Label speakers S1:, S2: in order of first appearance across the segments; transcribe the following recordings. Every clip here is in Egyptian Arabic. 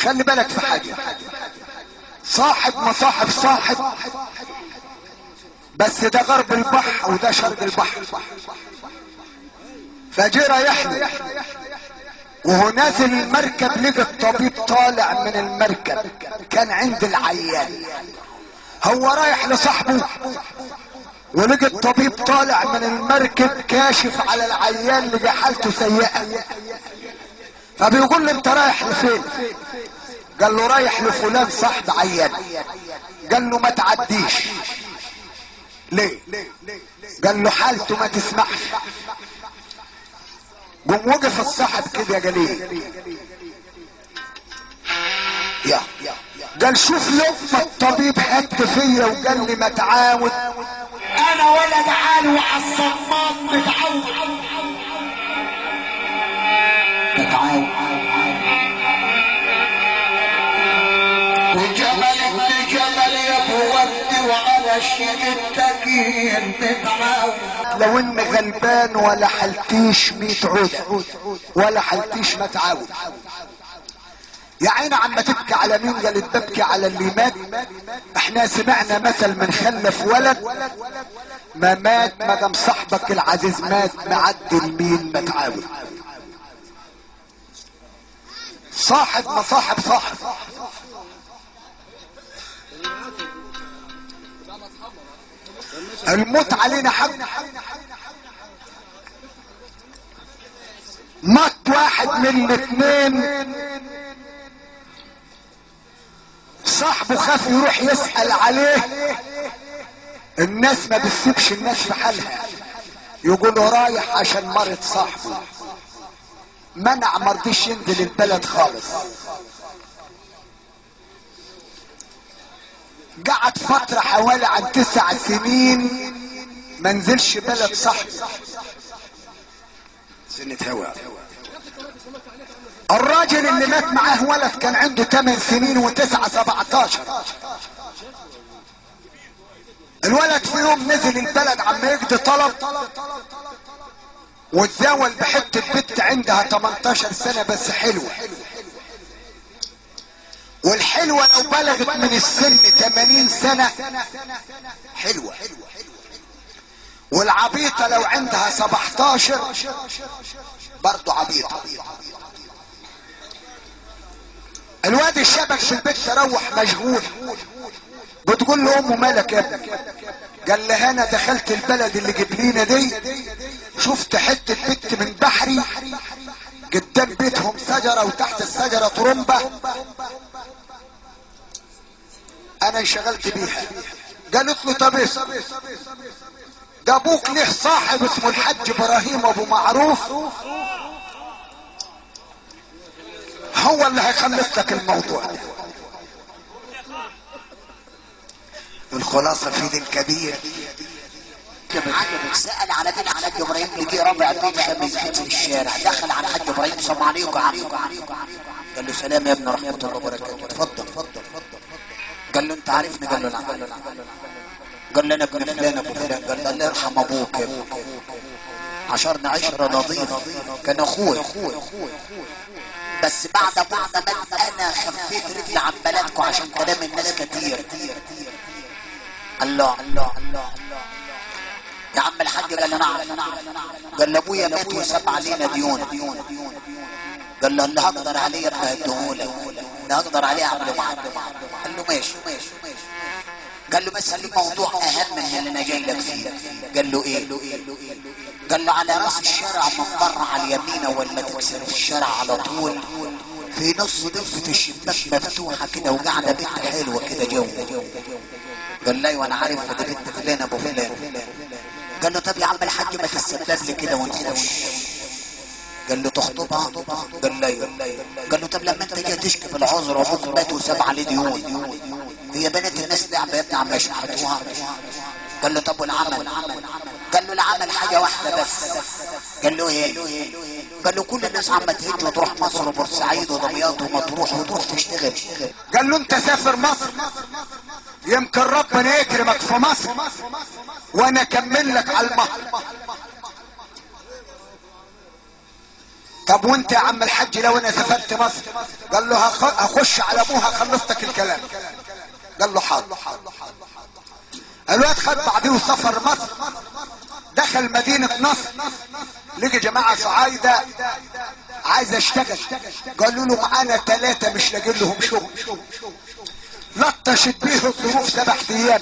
S1: خلي بالك في حاجة صاحب مصاحب صاحب بس ده غرب البحر وده شرق البحر فجه رايح له وهو نازل المركب لقى الطبيب طالع من المركب كان عند العيان هو رايح لصاحبه ولقى الطبيب طالع من المركب كاشف على العيان لقى حالته سيئة فبيقول له انت رايح لفين قال له رايح لفلان صاحب عيان قال له ما تعديش ليه قال له حالته ما تسمحش قوم وقف الصاحب كده قال ايه يا قال شوف لما الطبيب هد فيا وقال لي ما تعاود
S2: انا ولد عالي وعلى الصمام متعود متعود وجمل ابن جمل يا ابو ودي وعلى الشيء التكين متعود
S1: لو ان غلبان ولا حلتيش ميت عود ولا حلتيش ما تعاود يا عيني عم تبكي على مين قالت ببكي على اللي مات احنا سمعنا مثل من خلف ولد ما مات ما دام صاحبك العزيز مات معدي المين ما تعاود صاحب مصاحب صاحب الموت علينا حق مات واحد من الاثنين صاحبه خاف يروح يسأل عليه الناس ما بتسيبش الناس في حالها يقولوا رايح عشان مرض صاحبه منع مرضيش ينزل البلد خالص قعد فترة حوالي عن تسع سنين ما نزلش بلد صاحبه سنة هوا الراجل اللي مات معاه ولد كان عنده 8 سنين وتسعة 17 الولد في يوم نزل البلد عم يقضي طلب واتزاول بحتة بنت عندها 18 سنة بس حلوة والحلوة لو بلغت من السن 80 سنة حلوة والعبيطة لو عندها 17 برضو عبيطة الواد الشبك في البيت تروح مشغول بتقول له امه مالك يا ابني قال لها انا دخلت البلد اللي جبلينا دي شفت حتة بيت من بحري قدام بيتهم شجرة وتحت الشجرة طرمبة انا انشغلت بيها قالت له طب اسم ده ابوك ليه صاحب اسمه الحاج ابراهيم ابو معروف هو اللي هيخلص لك الموضوع ده الخلاصة في دين كبير
S3: عجبك سأل على بيت الحاج ابراهيم لقي ربع بيت خمس بيت في الشارع دخل على الحاج ابراهيم سلام عليكم قال له سلام يا ابن رحمة الله وبركاته اتفضل قال له انت عارفني قال له نعم قال له انا ابن فلان ابو فلان قال له الله يرحم ابوك يا ابني عشرنا عشرة نظيفة كان اخوي بس بعد بعد ما انا خفيت رجلي عن بلدكم عشان كلام الناس كتير الله الله الله يا عم الحاج قال له نعم قال له ابويا مات وساب علينا ديون قال له اللي هقدر عليه ابقى هديهولك اللي هقدر عليه اعمله معاك قال له ماشي ماشي قال له بس في موضوع اهم من اللي انا جاي لك فيه قال له ايه قال له على راس الشارع من بره على اليمين اول ما تكسر في الشارع على طول في نص ضفة الشباك مفتوحة كده وقاعدة بنت حلوة كده جو قال لا وانا عارف ده بنت فلان ابو فلان قال له طب يا عم الحاج ما تسبب لي كده ونخش قال له تخطبها قال لا قال له طب لما انت جاي تشكي في العذر وابوك مات وساب عليه ديون هي بنات الناس لعبه يا ابني عم يشحتوها قال له طب والعمل قال له العمل حاجه واحده بس قال له ايه قال له كل الناس عم تهج وتروح مصر وبورسعيد ودمياط ومطروح وتروح تشتغل
S1: قال له انت سافر مصر يمكن ربنا يكرمك في مصر وانا اكمل لك على المهر طب وانت يا عم الحج لو انا سافرت مصر قال له هخ- هخش على ابوها خلصتك الكلام قال له حاضر الواد خد بعديه وسافر مصر دخل مدينة نصر لقي جماعة صعايدة عايز اشتغل قالوا له معانا ثلاثة مش لاقين لهم شغل لطشت بيه الظروف سبع ايام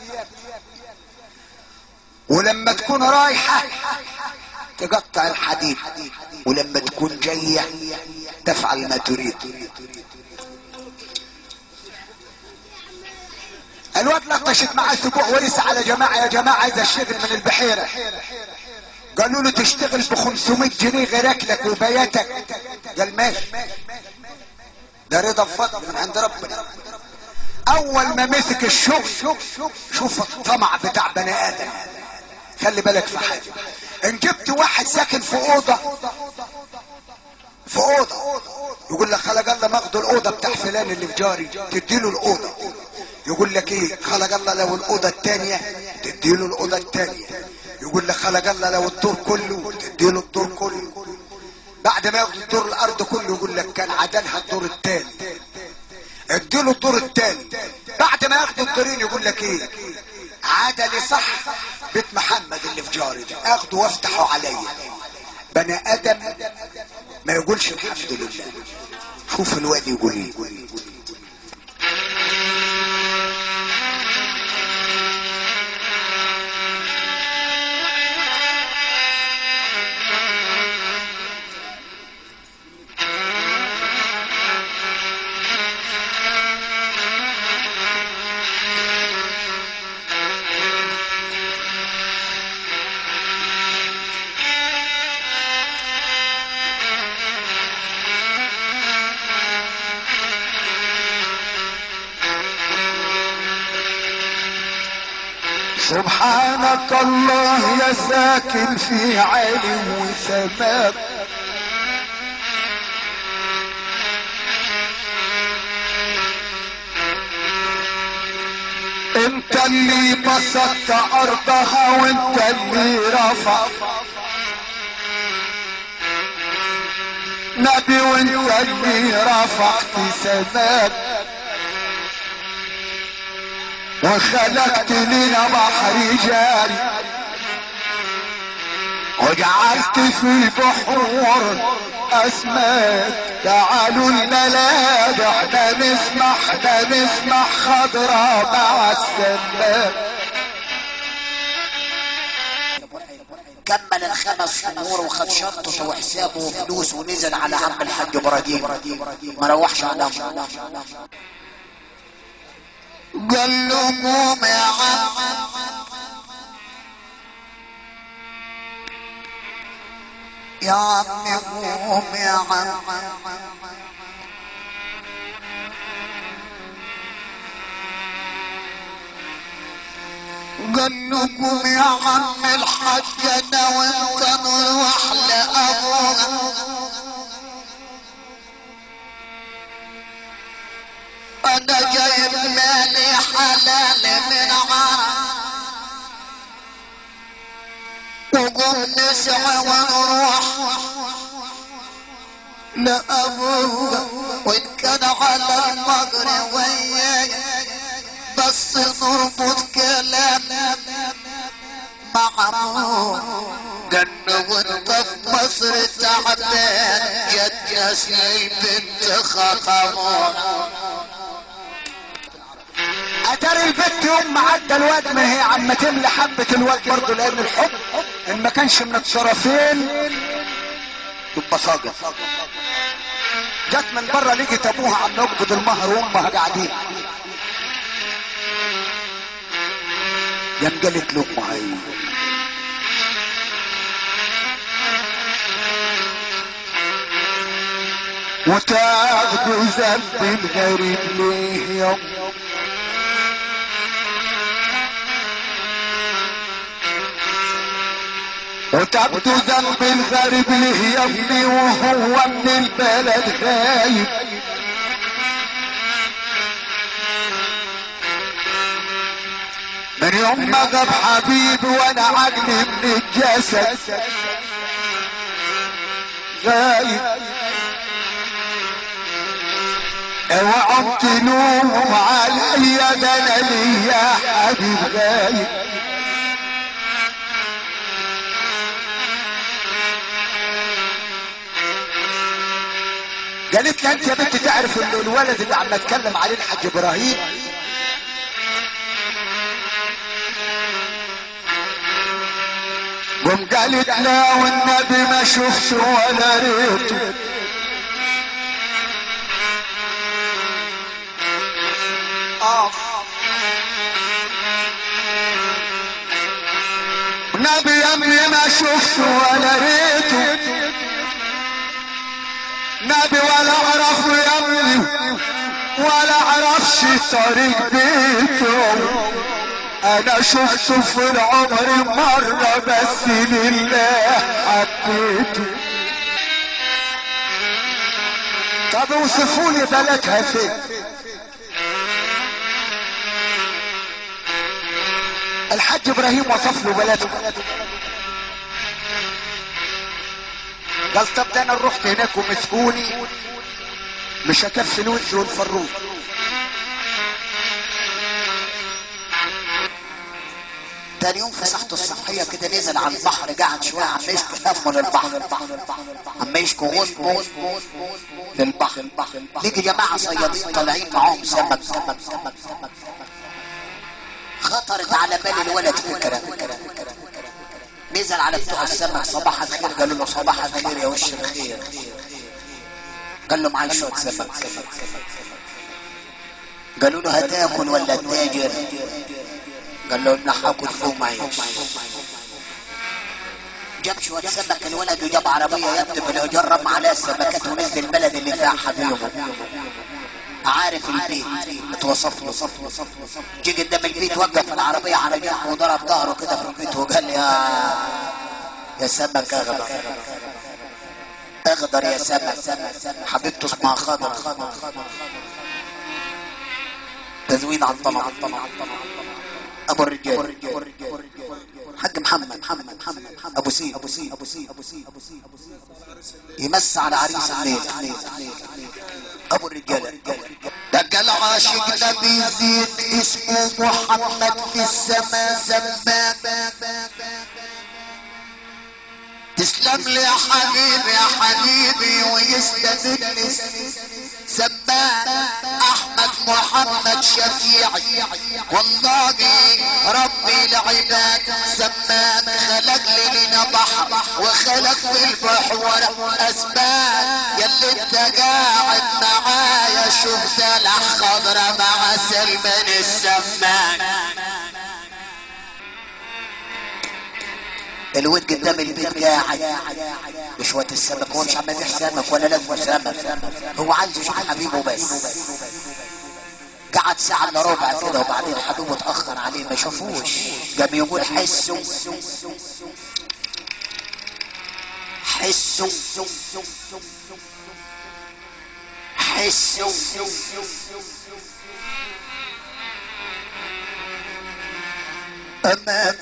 S1: ولما تكون رايحة تقطع الحديد ولما تكون جاية تفعل ما تريد الواد لطشت معاه اسبوع ورث على جماعة يا جماعة عايز اشتغل من البحيرة قالوا له تشتغل ب 500 جنيه غير اكلك وبياتك قال ماشي ده رضا بفضل من عند ربنا اول ما مسك الشغل شوف الطمع بتاع بني ادم خلي بالك في حاجه ان جبت واحد ساكن في اوضه في اوضه يقول لك خلق الله ماخد الاوضه بتاع فلان اللي في جاري تديله الاوضه يقول لك ايه خلق الله لو الاوضه الثانيه تديله الاوضه الثانيه يقول لك خلق الله لو الدور كله تديله الدور كله بعد ما ياخد الدور الارض كله يقول لك كان عدلها الدور الثاني اديله الدور الثاني بعد ما ياخد الدورين يقول لك ايه عدلي صح بيت محمد اللي في جاري ده اخده وافتحه عليا بني ادم ما يقولش الحمد لله شوف الواد يقول ايه
S2: سبحانك الله يا ساكن في عالي وسماك انت اللي بسطت ارضها وانت اللي رفع نبي وانت اللي رفعت سماك وخلقت لنا بحر جاري وجعلت في بحور اسماك تعالوا الملاذ احنا نسمح احنا نسمح خضرا مع السماك
S3: كمل الخمس شهور وخد شرطه وحسابه وفلوس ونزل على عم الحاج ابراهيم ما روحش على أمه.
S2: قال له قوم يا عم
S3: يا عمي قوم يا عم
S2: قال له قوم يا عم الحاج انا وانت نروح لابوها انا جايب مالي حلال من عرب وقوم نسعى ونروح لأبوه وإن كان على المغرب وياي بس نربط كلام مع أبوه قال وانت في مصر تعبان جت يا سي بنت خخمون
S1: اتاري البت يوم ما عدى الواد ما هي عم تملي حبة الواد برضه لان الحب ان ما كانش من الطرفين يبقى صاجر جت من بره لقيت ابوها عم يقبض المهر وامها قاعدين قام قالت له امها ايه
S2: وتاخدوا ذنب الغريب ليه يوم وتاخدوا ذنب الغريب ليه يا ابني وهو من البلد غايب من يوم ما غاب حبيبي وانا عقلي من الجسد غايب
S1: اوعوا تلوموا عليا ده انا ليا حبيب غايب قالت لي انت يا بنت تعرف ان الولد اللي عم اتكلم عليه الحاج ابراهيم قم قالت لا والنبي ما شفته ولا ريته آه. نبي يا ابني ما شفته ولا ريته نبي ولا اعرفه يا ابني ولا اعرفش طريق بيته انا شفته في العمر مرة بس لله حبيته طب اوصفوا لي بلدها فين الحاج ابراهيم وصف له بلده قال طب ده انا رحت هناك ومسكوني مش هكفي الوز والفروج
S3: تاني يوم في صحته الصحية كده نزل على البحر قعد شوية عم يشكي همه للبحر عم يشكي غصبه للبحر لقي جماعة صيادين طالعين معاهم سمك خطرت على بال الولد فكرة نزل على بتوع السمك صباح الخير قالوا له صباح الخير يا وش الخير قال له معاي شوية سمك قالوا له هتاكل ولا تاجر قال له ان هاكل فيهم عيش جاب شوية سمك الولد وجاب عربية يكتب الايجار رمى عليها السمكات ونزل البلد اللي فيها حبيبه عارف البيت اتوصف له جه قدام البيت وقف العربية على جنب وضرب ظهره كده في البيت وقال يا يا سمك اغدر اغدر يا سمك حبيبته اسمها خضر تزويد على الطمع ابو الرجال حاج محمد محمد محمد ابو سيد ابو سيد ابو سيد ابو سيد ابو سيد ابو سيد يمس على عريس الليل ابو الرجال
S2: ده العاشق ده بيزيد اسمه محمد في السماء سماء تسلم لي يا حبيبي يا حبيبي ويستفدني سماء احمد محمد شفيعي والله ربي العباد سماك خلق لي لنا بحر وخلق في البحور اسباب يلي انت قاعد معايا شوف سلح خضرة مع سلمان السمان
S3: الواد قدام البيت قاعد بشوية السمك هو مش عم يبيع سمك ولا لازم سمك هو عايز يشوف حبيبه بس قعد ساعة الا ربع كده وبعدين حبيبه اتأخر عليه ما شافوش قام يقول حسوا حسوا حسوا
S2: أمام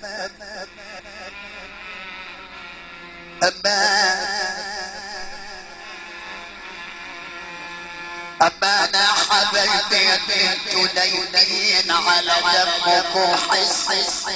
S2: أما أنا حبيبي بنت ليلين على دمكم حس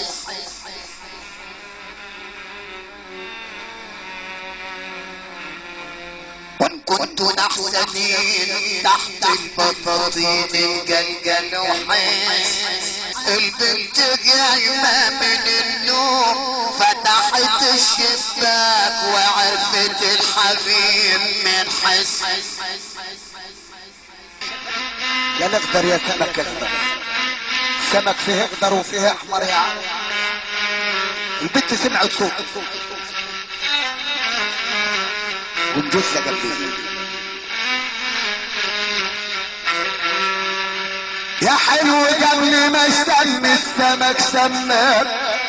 S2: وإن كنت نحسنين تحت البطاطين الجلجل وحس البنت جايمة من النوم فتحت الشباك وعرفت الحبيب من حس
S1: يا نقدر يا سمك اخضر سمك فيه اخضر وفيه احمر يا عم البنت سمعت صوت ومجوزة جنبي يا حلو قبل ما استنى السمك سماك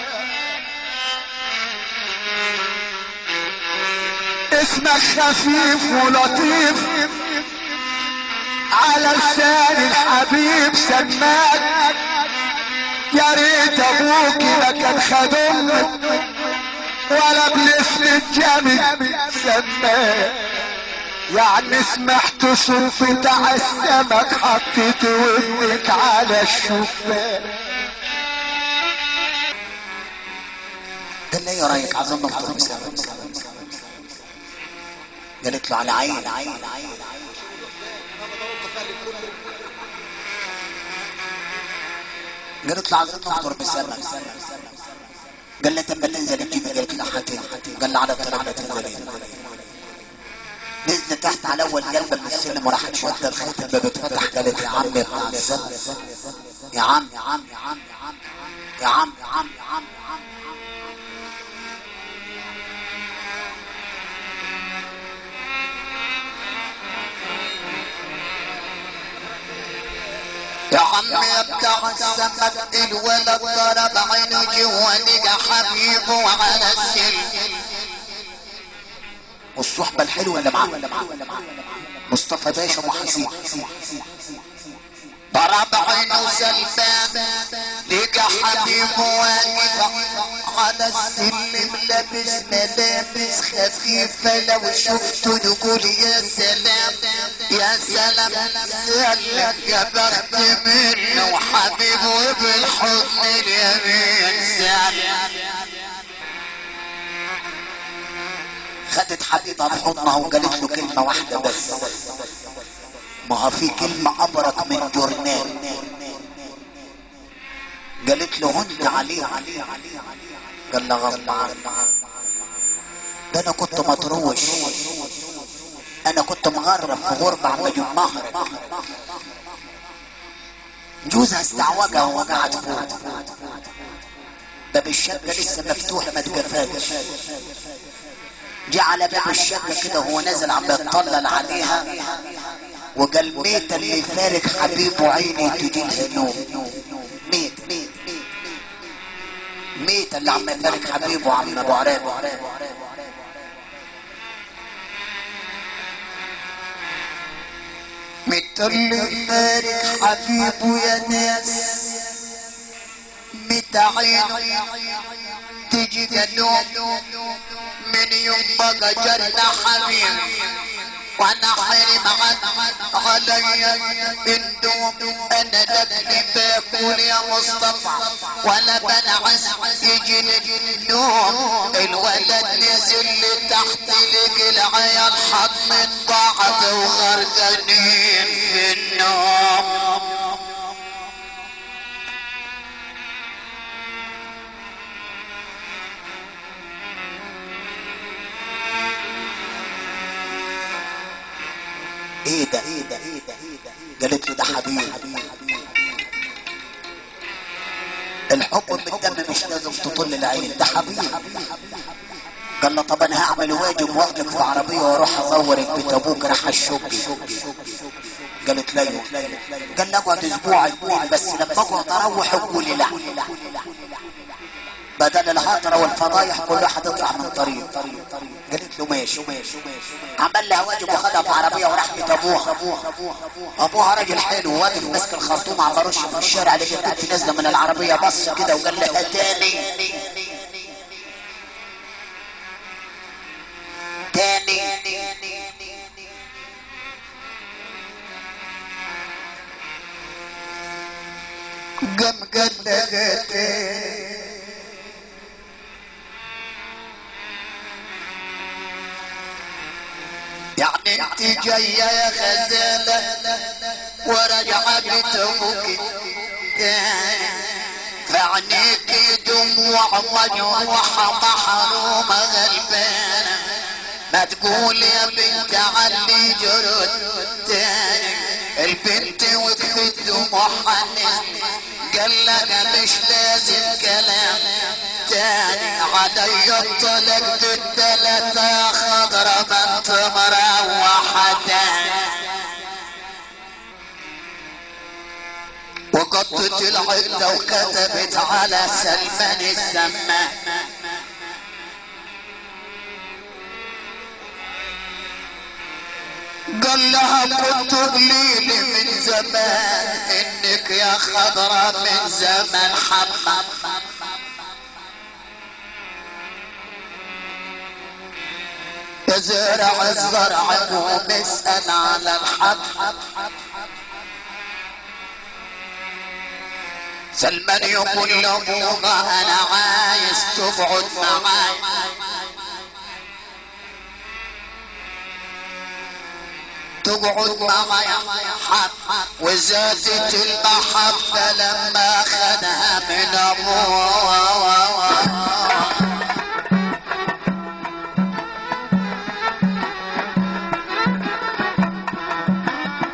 S1: اسمك خفيف ولطيف على لسان الحبيب سماك يا ريت ابوك ما كان خد امك ولا باسم الجامد سماك يعني سمحت صوت بتاع السمك حطيت ودنك على الشفاف
S3: قال لي ايه رايك عايزين نفطر بسبب قالت له على عين قالت له عايزين نفطر بسبب قال لها طب ما تنزل تجيبي قالت له حاتين قال لها على الطريق ما تنزلين نزلت تحت على اول قلبه من السلم وراحت شويه الخيط الباب اتفتح قالت يا عم يا عم يا عم يا عم يا عم يا عم يا عم يا عم يا عم يا عم
S2: يا عم يا بتاع السمك الولد ضرب عينه جوا لقى حبيبه على السلم
S3: والصحبة الحلوة اللي معاه مصطفى باشا محاسين
S2: ضرب عينه سلفان لقى حبيبه واقف على السلم لابس ملابس خفيفة لو شفته تقول يا سلام يا سلام سلم يا بخت منه وحبيبه بالحضن اليمين سلام
S3: خدت حبيبها بحضنها وقالت له كلمة واحدة بس ما هو في كلمة أبرك من جورنال قالت له هنت عليه قال لها غصب عنك ده انا كنت مطروش انا كنت مغرب في غربة عم مهر جوزها استعوجها وقعد فوق باب الشقة لسه مفتوح ما اتقفلش جه على باب الشقة كده وهو نازل عم يتطلل عليها وقال ميت اللي فارق حبيبه عيني تجيها نوم ميت ميت ميت اللي عم يفارق حبيبه عم ابو عراب
S2: متر اللي فارق حبيبه يا ناس متى عينه تجي قلوب من يوم بقى جرنا حبيب وانا حرم علي اندوم انا دبني باكل يا مصطفى ولا بنعس يجي النوم الولد نزل تحت لقى العيال حط من بعض وغرقانين في النوم
S3: ايه ده ايه ده ايه ده قالت له ده حبيب الحب من الدم مش لازم تطل العين ده حبيب قال له طب انا هعمل واجب واخدك في عربيه واروح ازورك بيت ابوك راح الشقي قالت لا قال لي اقعد اسبوع اتنين بس لما اقعد اروح قولي لا بدل الهطرة والفضايح كل واحد يطلع من طريق قالت له ماشي عمل لها واجب وخدها في عربية وراح بيت ابوها ابوها راجل حلو واقف ماسك الخرطوم عم برش في الشارع لقيت بنت نازلة من العربية بص كده وقال لها تاني تاني
S2: قم قلقتي يعني انت جاية يا غزالة ورجعت بتبكي فعنيك دموع مجروحة محرومة غلبانة ما تقول يا بنت علي جرد تاني البنت وقفت دموعها قال لها مش لازم كلام تاني علي الطلق التلاتة خضرة ما انت مروحة وقطت العدة وكتبت على سلمان السمان قال لها كنت قليل من زمان انك يا خضرة من زمان حمام تزرع الزرع ومسأل على الحب سلمان يقول لابوها انا عايز تقعد معاي تقعد معايا حب وزادت المحبة لما خدها من ابوها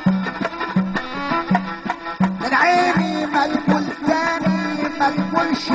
S1: من عيني ما تقول تاني ما تقولش